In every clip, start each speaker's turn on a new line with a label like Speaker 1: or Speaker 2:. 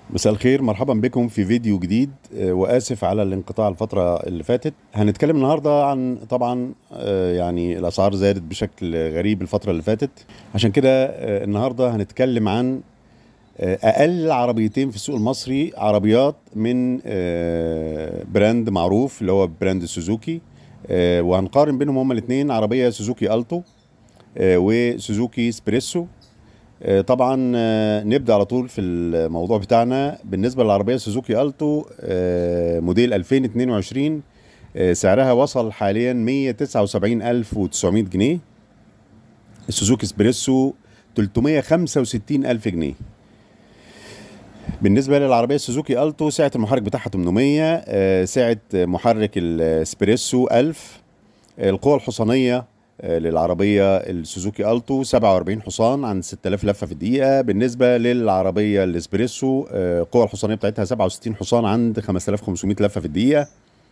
Speaker 1: مساء الخير مرحبا بكم في فيديو جديد آه، واسف على الانقطاع الفتره اللي فاتت هنتكلم النهارده عن طبعا آه، يعني الاسعار زادت بشكل غريب الفتره اللي فاتت عشان كده آه، النهارده هنتكلم عن آه، اقل عربيتين في السوق المصري عربيات من آه، براند معروف اللي هو براند سوزوكي آه، وهنقارن بينهم هما الاثنين عربيه سوزوكي التو آه، وسوزوكي سبريسو آه، طبعا آه، نبدا على طول في الموضوع بتاعنا بالنسبه للعربيه سوزوكي التو آه، موديل 2022 آه، سعرها وصل حاليا 179900 جنيه السوزوكي اسبريسو 365000 جنيه بالنسبة للعربية سوزوكي ألتو سعة المحرك بتاعها 800 آه، سعة محرك الاسبريسو 1000 القوة الحصانية آه، للعربية السوزوكي ألتو 47 حصان عن 6000 لفة في الدقيقة بالنسبة للعربية الاسبريسو آه، القوة الحصانية بتاعتها 67 حصان عند 5500 لفة في الدقيقة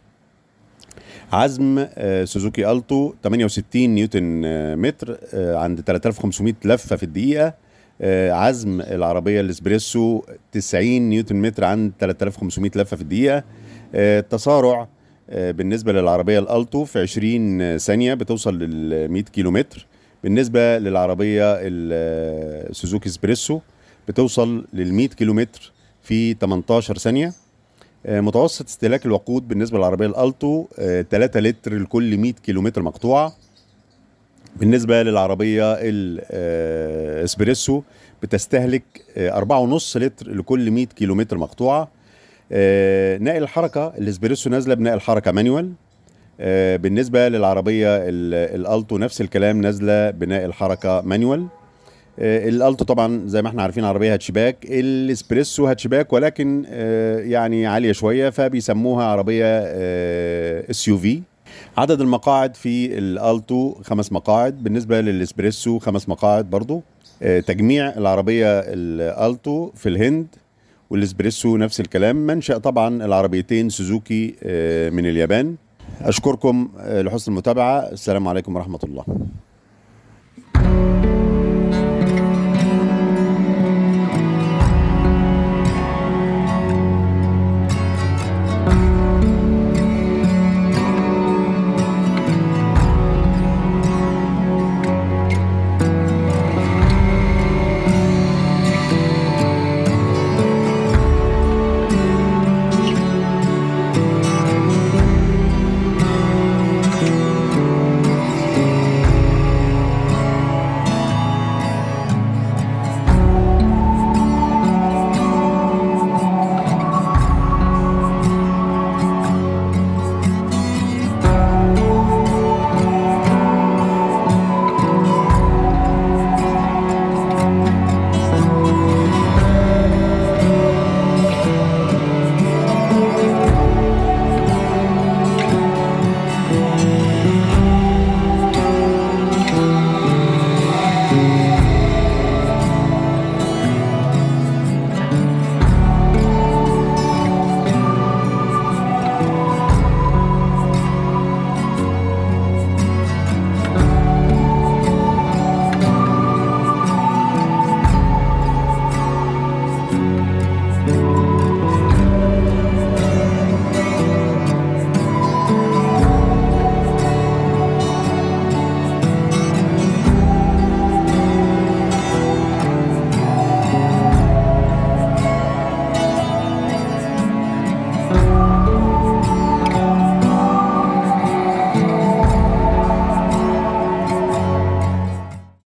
Speaker 1: عزم آه، سوزوكي ألتو 68 نيوتن آه، متر آه، عند 3500 لفة في الدقيقة آه، عزم العربية الاسبريسو 90 نيوتن متر عند 3500 لفة في الدقيقة آه، التسارع آه، بالنسبة للعربية الألتو في 20 ثانية بتوصل لل 100 كيلو متر بالنسبة للعربية السوزوكي اسبريسو بتوصل لل 100 كيلو متر في 18 ثانية آه، متوسط استهلاك الوقود بالنسبة للعربية الألتو آه، 3 لتر لكل 100 كيلو متر مقطوعة بالنسبة للعربية الاسبريسو بتستهلك آه، 4.5 لتر لكل 100 كيلو متر مقطوعة آه، نقل الحركة الاسبريسو نازلة بنقل الحركة مانيوال آه، بالنسبة للعربية ال- الالتو نفس الكلام نازلة بناء الحركة مانيوال آه، الالتو طبعا زي ما احنا عارفين عربية هاتشباك الاسبريسو هاتشباك ولكن آه، يعني عالية شوية فبيسموها عربية اس يو في عدد المقاعد في الالتو خمس مقاعد بالنسبة للاسبريسو خمس مقاعد برضو آه، تجميع العربية الالتو في الهند والاسبريسو نفس الكلام منشأ طبعا العربيتين سوزوكي آه، من اليابان اشكركم آه، لحسن المتابعة السلام عليكم ورحمة الله